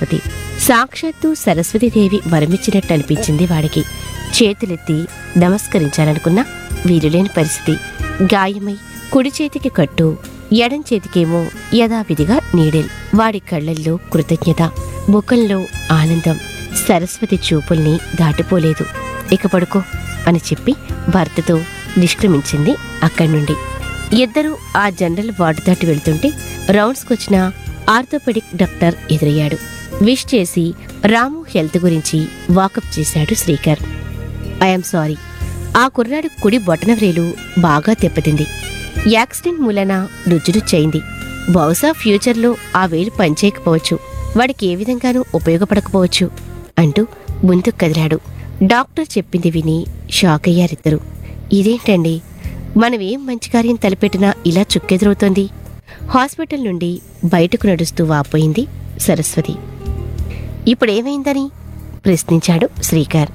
సరస్వతి సాక్షాత్తు సరస్వతీదేవి వరమిచ్చినట్టు అనిపించింది వాడికి చేతులెత్తి నమస్కరించాలనుకున్నా వీలులేని పరిస్థితి గాయమై కుడి చేతికి కట్టు ఎడం చేతికేమో యథావిధిగా నీడెల్ వాడి కళ్ళల్లో కృతజ్ఞత ముఖంలో ఆనందం సరస్వతి చూపుల్ని దాటిపోలేదు ఇక పడుకో అని చెప్పి భర్తతో నిష్క్రమించింది అక్కడి నుండి ఇద్దరూ ఆ జనరల్ వార్డు దాటి వెళ్తుంటే రౌండ్స్కొచ్చిన ఆర్థోపెడిక్ డాక్టర్ ఎదురయ్యాడు విష్ చేసి రాము హెల్త్ గురించి వాకప్ చేశాడు శ్రీకర్ ఐఎమ్ సారీ ఆ కుర్రాడు కుడి బొటనవ్రేలు బాగా దెబ్బతింది యాక్సిడెంట్ మూలన రుజురుచ్చయింది బహుశా ఫ్యూచర్లో ఆ వేలు పనిచేయకపోవచ్చు వాడికి ఏ విధంగానూ ఉపయోగపడకపోవచ్చు అంటూ ముందుకు కదిలాడు డాక్టర్ చెప్పింది విని షాక్ అయ్యారిద్దరు ఇదేంటండి మనం ఏం మంచి కార్యం తలపెట్టినా ఇలా చుక్కెదురవుతోంది హాస్పిటల్ నుండి బయటకు నడుస్తూ వాపోయింది సరస్వతి ఇప్పుడేమైందని ప్రశ్నించాడు శ్రీకర్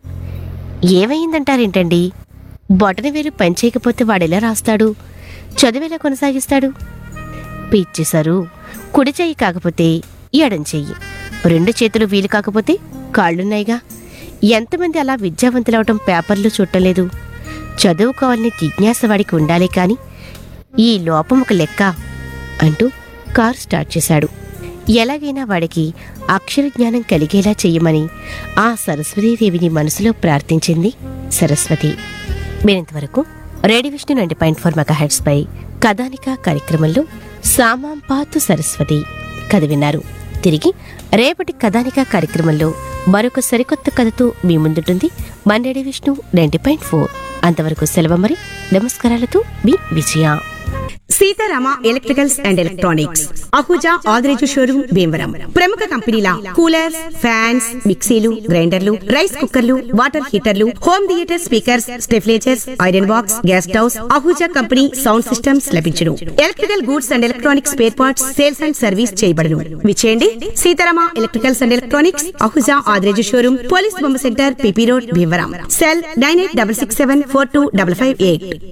ఏమైందంటారేంటండి బొటన వేలు పనిచేయకపోతే వాడెలా రాస్తాడు చదువెలా కొనసాగిస్తాడు పిచ్చిసరు కుడి చెయ్యి కాకపోతే ఎడం చెయ్యి రెండు చేతులు వీలు కాకపోతే కాళ్ళున్నాయిగా ఎంతమంది అలా విద్యావంతులవటం పేపర్లు చుట్టలేదు చదువుకోవాలని జిజ్ఞాస వాడికి ఉండాలి కాని ఈ లోపం ఒక లెక్క అంటూ కారు స్టార్ట్ చేశాడు ఎలాగైనా వాడికి అక్షర జ్ఞానం కలిగేలా చెయ్యమని ఆ సరస్వతీదేవిని మనసులో ప్రార్థించింది సరస్వతి మీరింతవరకు radio Vishnu ninety point four megahertz పై కథానిక కార్యక్రమంలో సామాంపాతు సరస్వతి కథ విన్నారు తిరిగి రేపటి కథానిక కార్యక్రమంలో మరొక సరికొత్త కథతో మీ ముందుంటుంది మన radio Vishnu ninety point four అంతవరకు సెలవు మరి నమస్కారాలతో మీ Vijaya Seetharama electricals and electronics Ahuja Adireju showroom Bhimavaram ప్రముఖ కంపెనీల కూలర్స్ ఫ్యాన్స్ మిక్సీలు గ్రైండర్లు రైస్ కుక్కర్లు వాటర్ హీటర్లు home theatre speakers stabilisers iron box gas stoves Ahuja company sound systems లభించును electrical goods and electronics spare parts sales and service చేయబడును విచేయండి Seetharama electricals and electronics Ahuja Adireju showroom police బొమ్మ centre PP road Bhimavaram cell nine eight double six seven four two double five eight